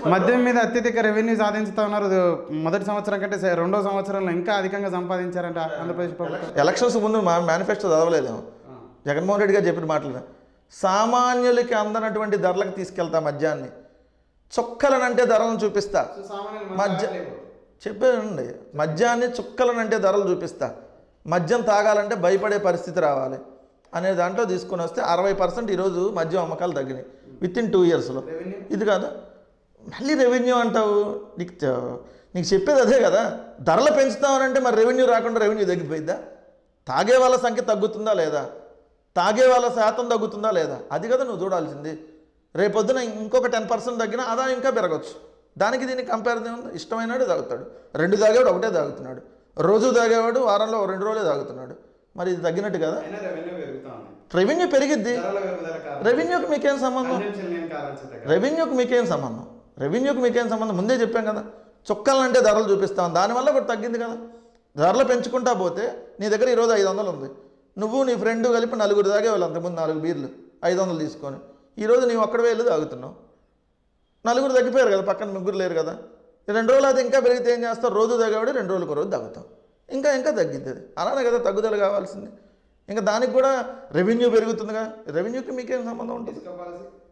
మద్యం మీద అత్యధిక రెవెన్యూ సాధించుతా ఉన్నారు ఇది మొదటి సంవత్సరం కంటే సే- రెండో సంవత్సరంలో ఇంకా అధికంగా సంపాదించారంట ఆంధ్రప్రదేశ్ ప్రభుత్వం ఎలక్షన్స్ ముందు మా మేనిఫెస్టో చదవలేదేమో జగన్మోహన్ రెడ్డి గారు చెప్పిన మాటలు సామాన్యులకి అందనటువంటి ధరలకు తీసుకెళ్తా మద్యాన్ని చుక్కలనంటే ధరలను చూపిస్తా మద్య చెప్పానండి మద్యాన్ని చుక్కలనంటే ధరలు చూపిస్తా మద్యం తాగాలంటే భయపడే పరిస్థితి రావాలి అనే దాంట్లో తీసుకొని వస్తే అరవై పర్సెంట్ ఈరోజు మద్యం అమ్మకాలు తగ్గినాయి విత్ ఇన్ టూ ఇయర్స్లో ఇది కాదు మళ్ళీ రెవెన్యూ అంటావు నీకు తె- నీకు చెప్పేది అదే కదా ధరలు పెంచుతామనంటే మరి రెవెన్యూ రాకుండా రెవెన్యూ తగ్గిపోయిద్దా తాగే వాళ్ళ సంఖ్య తగ్గుతుందా లేదా తాగే వాళ్ళ శాతం తగ్గుతుందా లేదా అది కదా నువ్వు చూడాల్సింది రేపొద్దున ఇంకొక టెన్ పర్సెంట్ తగ్గినా ఆదాయం ఇంకా పెరగచ్చు దానికి దీనికి కంపారిజన్ ఉంది ఇష్టమైనాడు తాగుతాడు రెండు తాగేవాడు ఒకటే తాగుతున్నాడు రోజు తాగేవాడు వారంలో ఓ రెండు రోజులే తాగుతున్నాడు మరి ఇది తగ్గినట్టు కదా రెవెన్యూ పెరిగిద్ది రెవెన్యూకి మీకేం సంబంధం రెవెన్యూకి మీకేం సంబంధం రెవెన్యూకి మీకేం సంబంధం ముందే చెప్పాం కదా చుక్కలంటే ధరలు చూపిస్తాం దానివల్ల కూడా తగ్గింది కదా ధరలు పెంచుకుంటా పోతే నీ దగ్గర ఈరోజు ఐదు వందలు ఉంది నువ్వు నీ ఫ్రెండ్ కలిపి నలుగురు తాగే వాళ్ళు అంతకుముందు నాలుగు బీర్లు ఐదు వందలు తీసుకొని ఈరోజు నీవు ఒక్కడే వెళ్ళి తాగుతున్నావు నలుగురు తగ్గిపోయారు కదా పక్కన ముగ్గురు లేరు కదా ఈ రెండు రోజులు అయితే ఇంకా పెరిగితే ఏం చేస్తావు రోజు తాగేవాడు రెండు రోజులకు రోజు తాగుతాం ఇంకా ఇంకా తగ్గిద్ది అది అలానే కదా తగ్గుదల కావాల్సింది ఇంకా దానికి కూడా రెవెన్యూ పెరుగుతుందిగా రెవెన్యూకి మీకేం సంబంధం ఉంటుంది